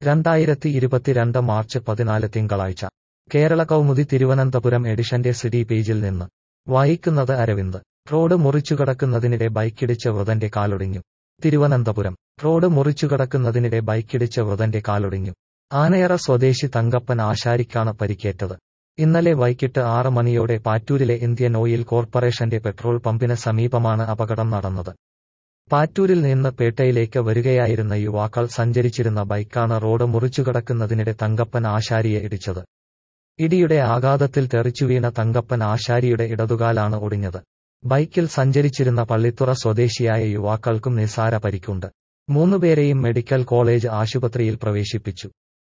രണ്ടായിരത്തി ഇരുപത്തിരണ്ട് മാർച്ച് പതിനാല് തിങ്കളാഴ്ച കേരള കൗമുദി തിരുവനന്തപുരം എഡിഷന്റെ സിറ്റി പേജിൽ നിന്ന് വായിക്കുന്നത് അരവിന്ദ് റോഡ് മുറിച്ചുകടക്കുന്നതിനിടെ ബൈക്കിടിച്ച് വൃതന്റെ കാലൊടിഞ്ഞു തിരുവനന്തപുരം റോഡ് മുറിച്ചുകടക്കുന്നതിനിടെ ബൈക്കിടിച്ച് വൃതന്റെ കാലൊടിഞ്ഞു ആനയറ സ്വദേശി തങ്കപ്പൻ ആശാരിക്കാണ് പരിക്കേറ്റത് ഇന്നലെ വൈകിട്ട് ആറ് മണിയോടെ പാറ്റൂരിലെ ഇന്ത്യൻ ഓയിൽ കോർപ്പറേഷന്റെ പെട്രോൾ പമ്പിന് സമീപമാണ് അപകടം നടന്നത് പാറ്റൂരിൽ നിന്ന് പേട്ടയിലേക്ക് വരികയായിരുന്ന യുവാക്കൾ സഞ്ചരിച്ചിരുന്ന ബൈക്കാണ് റോഡ് മുറിച്ചുകടക്കുന്നതിനിടെ തങ്കപ്പൻ ആശാരിയെ ഇടിച്ചത് ഇടിയുടെ ആഘാതത്തിൽ തെറിച്ചുവീണ തങ്കപ്പൻ ആശാരിയുടെ ഇടതുകാലാണ് ഒടിഞ്ഞത് ബൈക്കിൽ സഞ്ചരിച്ചിരുന്ന പള്ളിത്തുറ സ്വദേശിയായ യുവാക്കൾക്കും നിസാര പരിക്കുണ്ട് മൂന്നുപേരെയും മെഡിക്കൽ കോളേജ് ആശുപത്രിയിൽ പ്രവേശിപ്പിച്ചു